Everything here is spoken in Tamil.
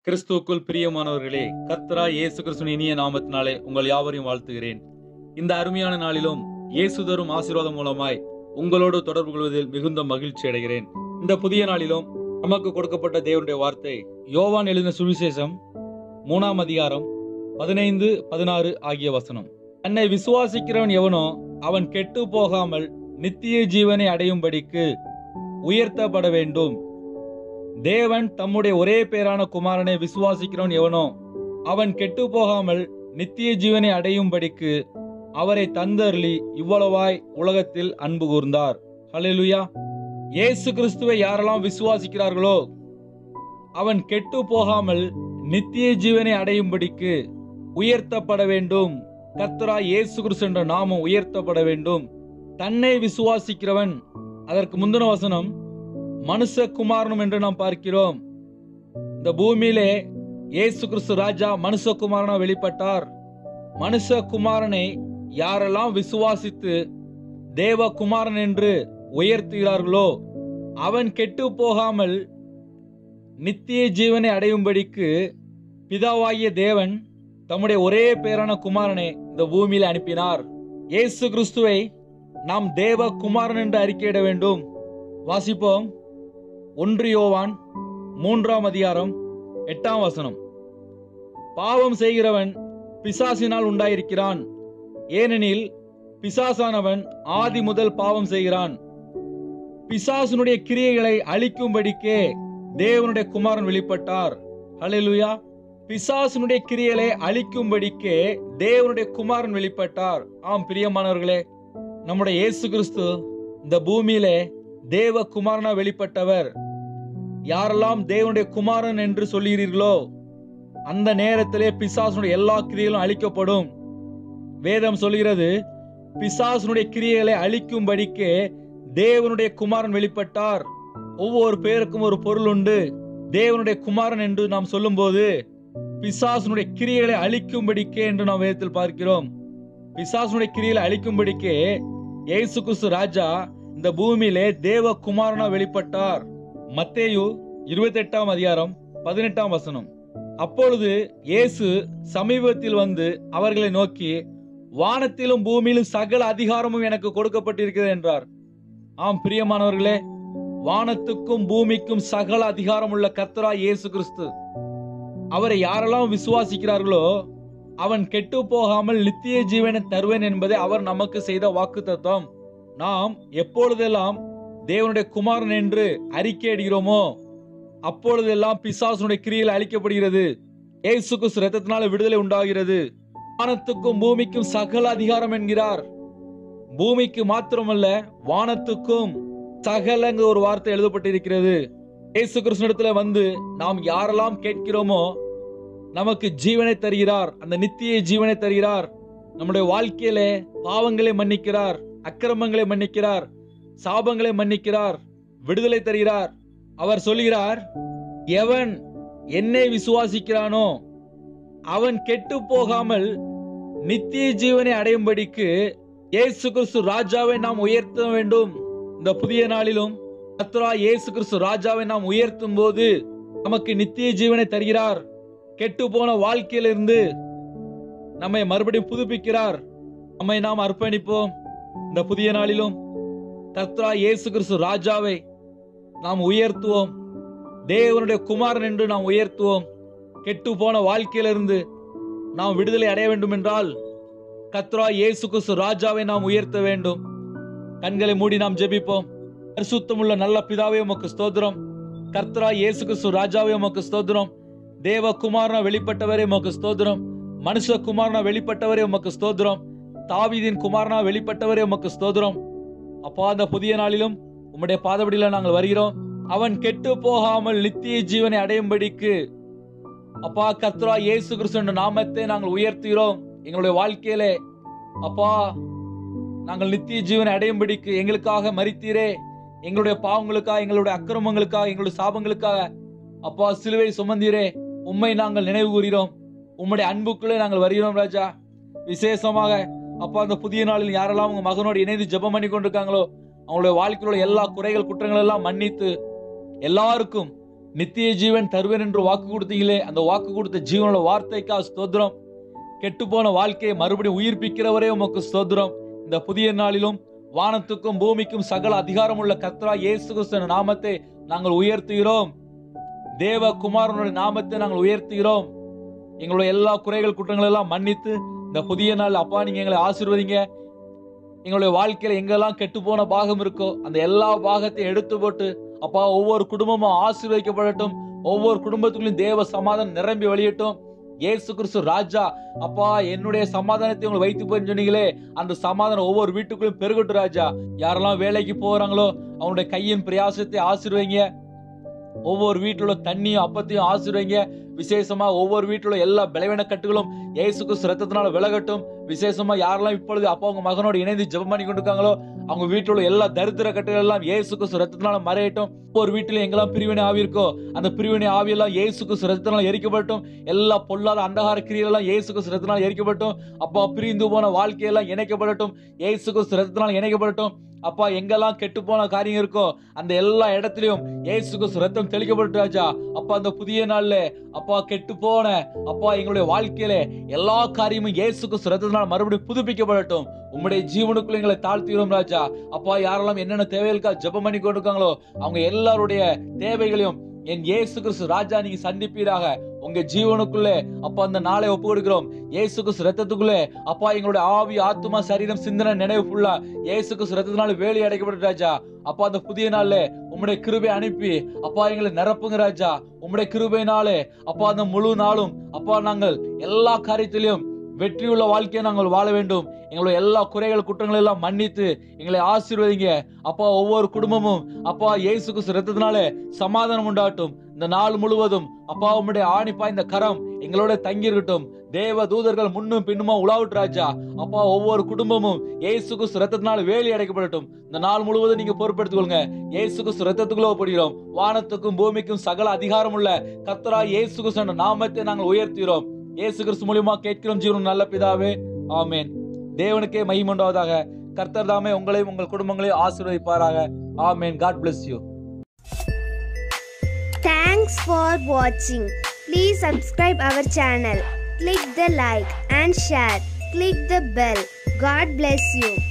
கிறிஸ்துவுக்குள் பிரியமானவர்களே கர்த்தரா இயேசு கிறிஸ்துவின் இனிய நாமத்தினாலே உங்கள் யாவரையும் வாழ்த்துகிறேன் இந்த அருமையான நாளிலும் இயேசு தரும் ஆசீர்வாதம் மூலமாய் உங்களோடு தொடர்பு கொள்வதில் மிகுந்த மகிழ்ச்சி அடைகிறேன் இந்த புதிய நாளிலும் நமக்கு கொடுக்கப்பட்ட தேவனுடைய வார்த்தை யோவான் எழுதின சுவிசேஷம் மூணாம் அதிகாரம் பதினைந்து பதினாறு ஆகிய வசனம் தன்னை விசுவாசிக்கிறவன் எவனோ அவன் கெட்டு போகாமல் நித்திய ஜீவனை அடையும்படிக்கு உயர்த்தப்பட வேண்டும் தேவன் தம்முடைய ஒரே பேரான குமாரனை விசுவாசிக்கிறவன் எவனோ அவன் கெட்டு போகாமல் நித்திய ஜீவனை அடையும்படிக்கு அவரை தந்தருளி இவ்வளவாய் உலகத்தில் அன்பு கூர்ந்தார் ஹalleluya இயேசு கிறிஸ்துவை யாரெல்லாம் விசுவாசிக்கிறார்களோ அவன் கெட்டு போகாமல் நித்திய ஜீவனை அடையும்படிக்கு உயர்த்தப்பட வேண்டும் கர்த்தரா இயேசு கிறிஸ்து என்ற நாமம் உயர்த்தப்பட வேண்டும் தன்னை விசுவாசிக்கிறவன் அதற்கு முந்தின வசனம் மனுஷகுமாரனும் என்று நாம் பார்க்கிறோம் இந்த பூமியிலே இயேசு கிறிஸ்து ராஜா மனுஷகுமாரனா வெளிப்பட்டார் மனுஷகுமாரனை யாரெல்லாம் விசுவாசித்து தேவகுமாரன் என்று உயர்த்துகிறார்களோ அவன் கெட்டு போகாமல் நித்திய ஜீவனை அடையும்படிக்கு பிதாவாகிய தேவன் தம்முடைய ஒரே பேரான குமாரனை இந்த பூமியில் அனுப்பினார் இயேசு கிறிஸ்துவை நாம் தேவ குமாரன் என்று அறிக்கையிட வேண்டும் வாசிப்போம் ஒன்று யோவான் மூன்றாம் அதிகாரம் எட்டாம் வசனம் பாவம் செய்கிறவன் பிசாசினால் உண்டாயிருக்கிறான் ஏனெனில் பிசாசானவன் ஆதி முதல் பாவம் செய்கிறான் பிசாசினுடைய கிரியைகளை அழிக்கும்படிக்கே தேவனுடைய குமாரன் வெளிப்பட்டார் ஹalleluya பிசாசினுடைய கிரியைகளை அழிக்கும்படிக்கே தேவனுடைய குமாரன் வெளிப்பட்டார் ஆம் பிரியமானவர்களே நம்முடைய இயேசு கிறிஸ்து இந்த பூமியிலே தேவ குமாரனா வெளிப்பட்டவர் யாரெல்லாம் தேவனுடைய குமாரன் என்று சொல்லுகிறீர்களோ அந்த நேரத்திலே பிசாசனுடைய எல்லா கிரியைகளும் அழிக்கப்படும் வேதம் சொல்கிறது பிசாசனுடைய கிரியைகளை அழிக்கும்படிக்கே தேவனுடைய குமாரன் வெளிப்பட்டார் ஒவ்வொரு பேருக்கும் ஒரு பொருள் உண்டு தேவனுடைய குமாரன் என்று நாம் சொல்லும்போது பிசாசனுடைய கிரியைகளை அழிக்கும்படிக்கே என்று நாம் வேதத்தில் பார்க்கிறோம் பிசாசனுடைய கிரியைகளை அழிக்கும்படிக்கே இயேசு கிறிஸ்து ராஜா இந்த பூமியிலே தேவ குமாரனா வெளிப்பட்டார் மத்தேயு இருபத்தி எட்டாம் அதிகாரம் பதினெட்டாம் வசனம் அப்பொழுது இயேசு சமீபத்தில் வந்து அவர்களை நோக்கி வானத்திலும் பூமியிலும் சகல அதிகாரமும் எனக்கு கொடுக்கப்பட்டிருக்கிறது என்றார் ஆம் பிரியமானவர்களே வானத்துக்கும் பூமிக்கும் சகல அதிகாரம் உள்ள கர்த்தரா இயேசு கிறிஸ்து அவரை யாரெல்லாம் விசுவாசிக்கிறார்களோ அவன் கெட்டு போகாமல் நித்திய ஜீவனை தருவேன் என்பதை அவர் நமக்கு செய்த வாக்கு தத்துவம் நாம் எப்பொழுதெல்லாம் தேவனுடைய குமாரன் என்று அறிக்கையிடுகிறோமோ அப்பொழுதெல்லாம் பிசாசுடைய கிரியில் அழிக்கப்படுகிறது ஏசு கிறிஸ்து ரத்தத்தினால விடுதலை உண்டாகிறது வானத்துக்கும் பூமிக்கும் சகல அதிகாரம் என்கிறார் பூமிக்கு மாத்திரமல்ல வானத்துக்கும் சகலங்க ஒரு வார்த்தை எழுதப்பட்டிருக்கிறது இயேசு கிறிஸ்துவிடத்துல வந்து நாம் யாரெல்லாம் கேட்கிறோமோ நமக்கு ஜீவனை தருகிறார் அந்த நித்திய ஜீவனை தருகிறார் நம்முடைய வாழ்க்கையிலே பாவங்களை மன்னிக்கிறார் அக்கிரமங்களை மன்னிக்கிறார் சாபங்களை மன்னிக்கிறார் விடுதலை தருகிறார் அவர் சொல்கிறார் எவன் என்னை விசுவாசிக்கிறானோ அவன் கெட்டு போகாமல் நித்திய ஜீவனை அடையும்படிக்கு இயேசு கிறிஸ்து ராஜாவை நாம் உயர்த்த வேண்டும் இந்த புதிய நாளிலும் கர்த்தரா இயேசு கிறிஸ்து ராஜாவை நாம் உயர்த்தும் போது நமக்கு நித்திய ஜீவனை தருகிறார் கெட்டு போன வாழ்க்கையிலிருந்து நம்மை மறுபடியும் புதுப்பிக்கிறார் நம்மை நாம் அர்ப்பணிப்போம் இந்த புதிய நாளிலும் கர்த்தரா இயேசு கிறிஸ்து ராஜாவை நாம் உயர்த்துவோம் தேவனுடைய குமாரன் என்று நாம் உயர்த்துவோம் கெட்டு போன வாழ்க்கையிலிருந்து நாம் விடுதலை அடைய வேண்டும் என்றால் கத்ரா இயேசு கிறிஸ்து ராஜாவை நாம் உயர்த்த வேண்டும் கண்களை மூடி நாம் ஜெபிப்போம் பரிசுத்தமுள்ள நல்ல பிதாவே உமக்கு ஸ்தோத்திரம் கர்த்தரா இயேசு கிறிஸ்து ராஜாவே உமக்கு ஸ்தோத்திரம் தேவ குமாரனா வெளிப்பட்டவரே உமக்கு ஸ்தோத்திரம் மனுஷ குமாரனா வெளிப்பட்டவரே உமக்கு ஸ்தோத்திரம் தாவீதின் குமாரனா வெளிப்பட்டவரே உமக்கு ஸ்தோத்திரம் அப்பா அந்த புதிய நாளிலும் உம்முடைய பாதபடியில நாங்கள் வருகிறோம் அவன் கெட்டு போகாமல் நித்திய ஜீவனை அடையும்படிக்கு அப்பா கத்ரா இயேசு கிறிஸ்து என்ற நாமத்தை நாங்கள் உயர்த்துகிறோம் எங்களுடைய வாழ்க்கையிலே அப்பா நாங்கள் நித்திய ஜீவனை அடையும்படிக்கு எங்களுக்காக மறித்தீரே எங்களுடைய பாவங்களுக்காக எங்களுடைய அக்கிரமங்களுக்காக எங்களுடைய சாபங்களுக்காக அப்பா சிலுவை சுமந்தீரே உம்மை நாங்கள் நினைவு கூறுகிறோம் உம்முடைய அன்புக்குள்ளே நாங்கள் வருகிறோம் ராஜா விசேஷமாக அப்பா அந்த புதிய நாளில் யாரெல்லாம் உங்க மகனோடு இணைந்து ஜெபம் பண்ணி கொண்டிருக்காங்களோ அவங்களுடைய வாழ்க்கையில உள்ள எல்லா குறைகள் குற்றங்கள் எல்லாம் மன்னித்து எல்லாருக்கும் நித்திய ஜீவன் தருவேன் என்று வாக்கு கொடுத்தீங்களே அந்த வாக்கு கொடுத்த ஜீவனோட வார்த்தைக்கா ஸ்தோத்திரம் கெட்டுப்போன வாழ்க்கையை மறுபடியும் உயிர்ப்பிக்கிறவரே உமக்கு ஸ்தோத்திரம் இந்த புதிய நாளிலும் வானத்துக்கும் பூமிக்கும் சகல அதிகாரமுள்ள கர்த்தரா இயேசு கிறிஸ்துவின் நாமத்தை நாங்கள் உயர்த்துகிறோம் தேவ குமாரனுடைய நாமத்தை நாங்கள் உயர்த்துகிறோம் எங்களுடைய எல்லா குறைகள் குற்றங்கள் எல்லாம் மன்னித்து இந்த புதிய நாள் அப்பா நீங்க எங்களை ஆசீர்வதிங்க எங்களுடைய வாழ்க்கையில எங்கெல்லாம் கெட்டு போன பாகம் இருக்கோ அந்த எல்லா பாகத்தையும் எடுத்து போட்டு அப்பா ஒவ்வொரு குடும்பமும் ஆசீர்வதிக்கப்படட்டும் ஒவ்வொரு குடும்பத்துக்குள்ளும் தேவ சமாதானம் நிரம்பி வெளியட்டும் இயேசு கிறிஸ்து ராஜா அப்பா என்னுடைய சமாதானத்தை உங்களை வைத்து போய் சொன்னீங்களே அந்த சமாதானம் ஒவ்வொரு வீட்டுக்குள்ளும் பெருகட்டும் ராஜா யாரெல்லாம் வேலைக்கு போறாங்களோ அவனுடைய கையின் பிரயாசத்தை ஆசீர்வைங்க ஒவ்வொரு வீட்டில் உள்ள தண்ணியும் அப்பத்தையும் ஆசீர்வைங்க விசேஷமா ஒவ்வொரு வீட்டில் உள்ள எல்லா பலவீன கட்டுகளும் இயேசு கிறிஸ்து ரத்தத்தினால விலகட்டும் விசேஷமா யாரெல்லாம் இப்பொழுது அப்பா உங்க மகனோட இணைந்து ஜெபம் பண்ணி கொண்டிருக்காங்களோ அவங்க வீட்டில் உள்ள எல்லா தரித்திர கட்டுகள் எல்லாம் இயேசு கிறிஸ்து ரத்தத்தினால மறையட்டும் ஒவ்வொரு வீட்டிலும் எங்கெல்லாம் பிரிவினை ஆவி இருக்கோ அந்த பிரிவினை ஆவியெல்லாம் இயேசு கிறிஸ்து ரத்தத்தினால எரிக்கப்பட்டும் எல்லா பொல்லாத அந்தகார கிரியெல்லாம் இயேசு கிறிஸ்து ரத்தத்தினால எரிக்கப்பட்டும் அப்பா பிரிந்து போன வாழ்க்கையெல்லாம் இணைக்கப்படட்டும் இயேசு கிறிஸ்து ரத்தத்தினால இணைக்கப்படட்டும் அப்பா எங்கெல்லாம் கெட்டு போன காரியம் இருக்கோ அந்த எல்லா இடத்துலயும் இயேசு கிறிஸ்து ரத்தம் தெளிக்கப்பட்டு ராஜா அப்பா அந்த புதிய நாள்ல அப்பா கெட்டு போன அப்பா எங்களுடைய வாழ்க்கையில எல்லா காரியமும் இயேசு கிறிஸ்து ரத்தத்தினால மறுபடியும் புதுப்பிக்கப்படட்டும் உம்முடைய ஜீவனுக்குள்ள எங்களை தாழ்த்துகிறோம் ராஜா அப்பா யாரெல்லாம் என்னென்ன தேவைகளுக்கா ஜெபம் பண்ணி கொண்டிருக்காங்களோ அவங்க எல்லாருடைய தேவைகளையும் என் இயேசு கிறிஸ்து ராஜா நீங்க சந்திப்பீராக உங்க ஜீவனுக்குள்ளே அப்பா அந்த நாளை ஒப்பு கொடுக்கிறோம் இயேசு கிறிஸ்து ரத்தத்துக்குள்ளே அப்பா எங்களுடைய ஆவி ஆத்துமா சரீரம் சிந்தனை நினைவு ஃபுல்லா இயேசு கிறிஸ்து ரத்தத்தினால வேலி அடைக்கப்பட்டு ராஜா அப்பா அந்த புதிய நாள்ல உம்முடைய கிருபை அனுப்பி அப்பா எங்களை நிரப்புங்க ராஜா உம்முடைய கிருபைனாலே அப்பா அந்த முழு நாளும் அப்பா நாங்கள் எல்லா காரியத்திலையும் வெற்றியுள்ள வாழ்க்கையை நாங்கள் வாழ வேண்டும் எங்களுடைய எல்லா குறைகள் குற்றங்கள் எல்லாம் மன்னித்து எங்களை ஆசீர்வதிங்க அப்பா ஒவ்வொரு குடும்பமும் அப்பா இயேசு கிறிஸ்து ரத்தத்தினாலே சமாதானம் உண்டாட்டும் இந்த நாள் முழுவதும் அப்பா உம்முடைய ஆணிப்பா இந்த கரம் எங்களோட தங்கியிருக்கட்டும் தேவ தூதர்கள் முன்னும் பின்னுமா உலாவுட்டு ராஜா அப்பா ஒவ்வொரு குடும்பமும் இயேசு கிறிஸ்து ரத்தத்தினால வேலி அடைக்கப்படட்டும் இந்த நாள் முழுவதும் நீங்க பொறுப்பெடுத்துக்கொள்ளுங்க இயேசு கிறிஸ்து ரத்தத்துக்குள்ள ஒப்படுகிறோம் வானத்துக்கும் பூமிக்கும் சகல அதிகாரம் உள்ள கர்த்தரா இயேசு கிறிஸ்து என்ற நாமத்தை நாங்கள் உயர்த்துகிறோம் இயேசு கிறிஸ்து மூலியமா கேட்கிறோம் ஜீவன் நல்ல பிதாவே ஆமென் தேவனுக்கே மகிமுண்டாவதாக கர்த்தர் தாமே உங்களையும் உங்கள் குடும்பங்களையும் ஆசீர்வதிப்பாராக amen god bless you Thanks for watching. Please subscribe our channel. Click the like and share. Click the bell. God bless you.